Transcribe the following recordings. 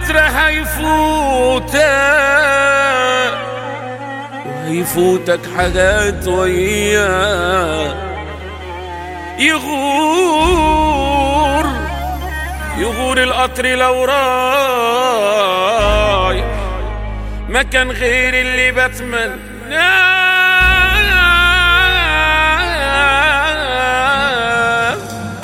القطر هيفوتك وهيفوتك حاجات وياه يغور يغور القطر لو رايح مكان غير اللي بتمناه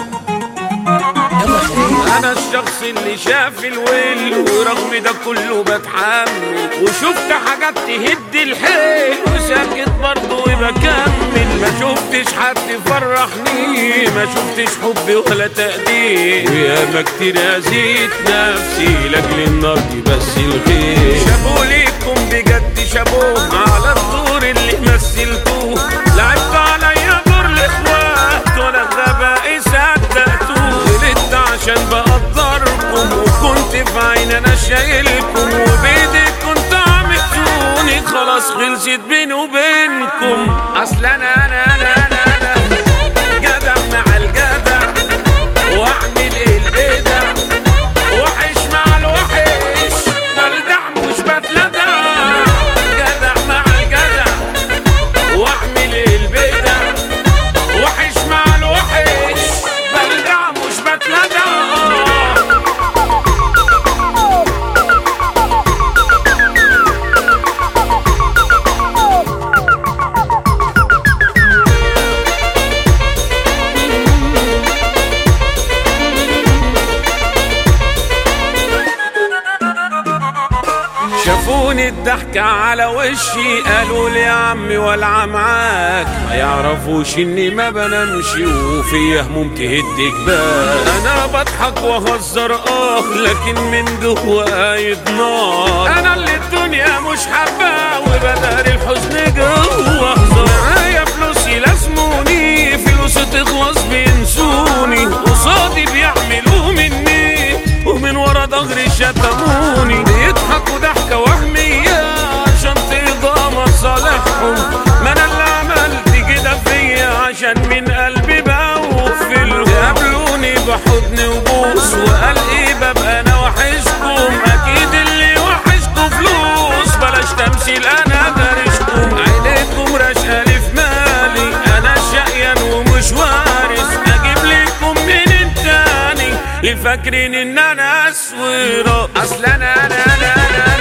انا الشخص اللي شاف الويل ورغم ده كله بتحمل وشفت حاجات تهد الحيل وساكت برضه وبكمل ما شفتش حد فرحني ما شفتش حب ولا تقدير وياما كتير اذيت نفسي لاجل النار دي بس الخير شابوا ليكم بجد شابوه على الدور اللي مثلتوه لعبت عليا دور الاخوات وانا غبائي صدقتوه غلطت عشان بقدركم وكنت في عين انا شايلكم وبيدي كنت عملتوني خلاص خلصت بيني وبينكم اصل انا انا انا انا, أنا جدع مع الجدع واعمل ايه البدع وحش مع الوحش بلدع مش بتلدع جدع مع الجدع واعمل ايه البدع وحش مع الوحش بلدع مش بتلدع شافوني الضحكة على وشي قالوا لي يا عمي والعى معاك ما يعرفوش اني ما بنامش وفي هموم تهد جبال انا بضحك واهزر اه لكن من جوايا نار انا اللي الدنيا مش حباه وبدار الحزن جوا معايا فلوس يلازموني فلوس تخلص بينسوني قصادي بيعملوا مني ومن ورا ظهري شتموني بيضحكوا ضحكة وهمية عشان ترضى مصالحهم ما انا اللي عملت كده فيا عشان من قلبي بوفل قابلوني بحضن وبوس وقال ايه ببقى انا وحشكم اكيد اللي وحشكم فلوس بلاش تمثيل انا دارشكم عينيكم رشقة في مالي انا شقيان ومش وارث اجيب لكم منين تاني اللي فاكرين ان انا اسوره اصل انا انا انا, أنا